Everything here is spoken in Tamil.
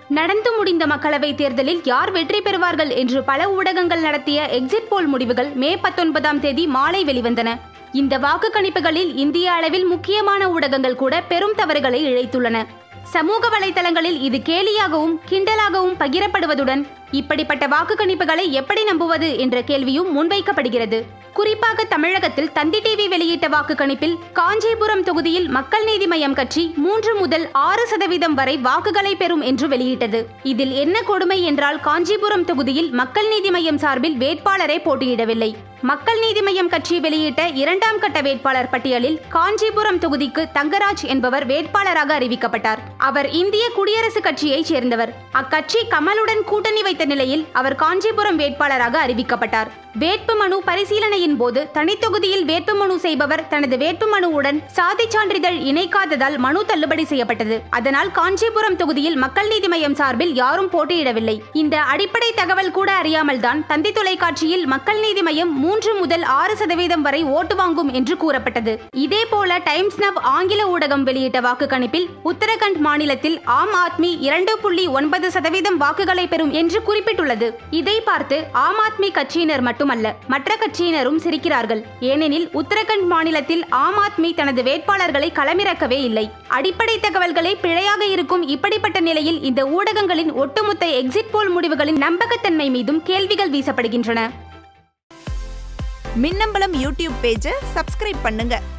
நடந்து முடிந்த மக்களவைத் தேர்தலில் யார் வெற்றி பெறுவார்கள் என்று பல ஊடகங்கள் நடத்திய எக்ஸிட் போல் முடிவுகள் மே பத்தொன்பதாம் தேதி மாலை வெளிவந்தன இந்த வாக்கு கணிப்புகளில் இந்திய அளவில் முக்கியமான ஊடகங்கள் கூட பெரும் தவறுகளை இழைத்துள்ளன சமூக வலைதளங்களில் இது கேலியாகவும் கிண்டலாகவும் பகிரப்படுவதுடன் இப்படிப்பட்ட வாக்கு கணிப்புகளை எப்படி நம்புவது என்ற கேள்வியும் முன்வைக்கப்படுகிறது குறிப்பாக தமிழகத்தில் தந்தி டிவி வெளியிட்ட வாக்கு கணிப்பில் காஞ்சிபுரம் தொகுதியில் மக்கள் நீதி மய்யம் கட்சி மூன்று முதல் ஆறு சதவீதம் வரை வாக்குகளை பெறும் என்று வெளியிட்டது இதில் என்ன கொடுமை என்றால் காஞ்சிபுரம் தொகுதியில் மக்கள் நீதி மய்யம் சார்பில் வேட்பாளரே போட்டியிடவில்லை மக்கள் நீதி மய்யம் கட்சி வெளியிட்ட இரண்டாம் கட்ட வேட்பாளர் பட்டியலில் காஞ்சிபுரம் தொகுதிக்கு தங்கராஜ் என்பவர் வேட்பாளராக அறிவிக்கப்பட்டார் அவர் இந்திய குடியரசுக் கட்சியைச் சேர்ந்தவர் அக்கட்சி கமலுடன் கூட்டணி வைத்த நிலையில் அவர் காஞ்சிபுரம் வேட்பாளராக அறிவிக்கப்பட்டார் வேட்புமனு பரிசீலனையின் போது தனித்தொகுதியில் வேட்புமனு செய்பவர் தனது வேட்புமனுவுடன் சாதி சான்றிதழ் இணைக்காததால் மனு தள்ளுபடி செய்யப்பட்டது அதனால் காஞ்சிபுரம் தொகுதியில் மக்கள் நீதி மய்யம் சார்பில் யாரும் போட்டியிடவில்லை இந்த அடிப்படை தகவல் கூட அறியாமல் தான் தந்தி தொலைக்காட்சியில் மக்கள் நீதி மய்யம் மூன்று முதல் ஆறு சதவீதம் வரை ஓட்டு வாங்கும் என்று கூறப்பட்டது இதே போல டைம்ஸ் நவ் ஆங்கில ஊடகம் வெளியிட்ட வாக்கு கணிப்பில் உத்தரகண்ட் மாநிலத்தில் ஆம் ஆத்மி இரண்டு புள்ளி ஒன்பது சதவீதம் வாக்குகளை பெறும் என்று குறிப்பிட்டுள்ளது இதை பார்த்து ஆம் ஆத்மி கட்சியினர் மட்டுமல்ல மற்ற கட்சியினரும் சிரிக்கிறார்கள் ஏனெனில் உத்தரகண்ட் மாநிலத்தில் ஆம் ஆத்மி தனது வேட்பாளர்களை களமிறக்கவே இல்லை அடிப்படை தகவல்களே பிழையாக இருக்கும் இப்படிப்பட்ட நிலையில் இந்த ஊடகங்களின் ஒட்டுமொத்த எக்ஸிட் போல் முடிவுகளின் நம்பகத்தன்மை மீதும் கேள்விகள் வீசப்படுகின்றன மின்னம்பலம் யூடியூப் பேஜை சப்ஸ்கிரைப் பண்ணுங்க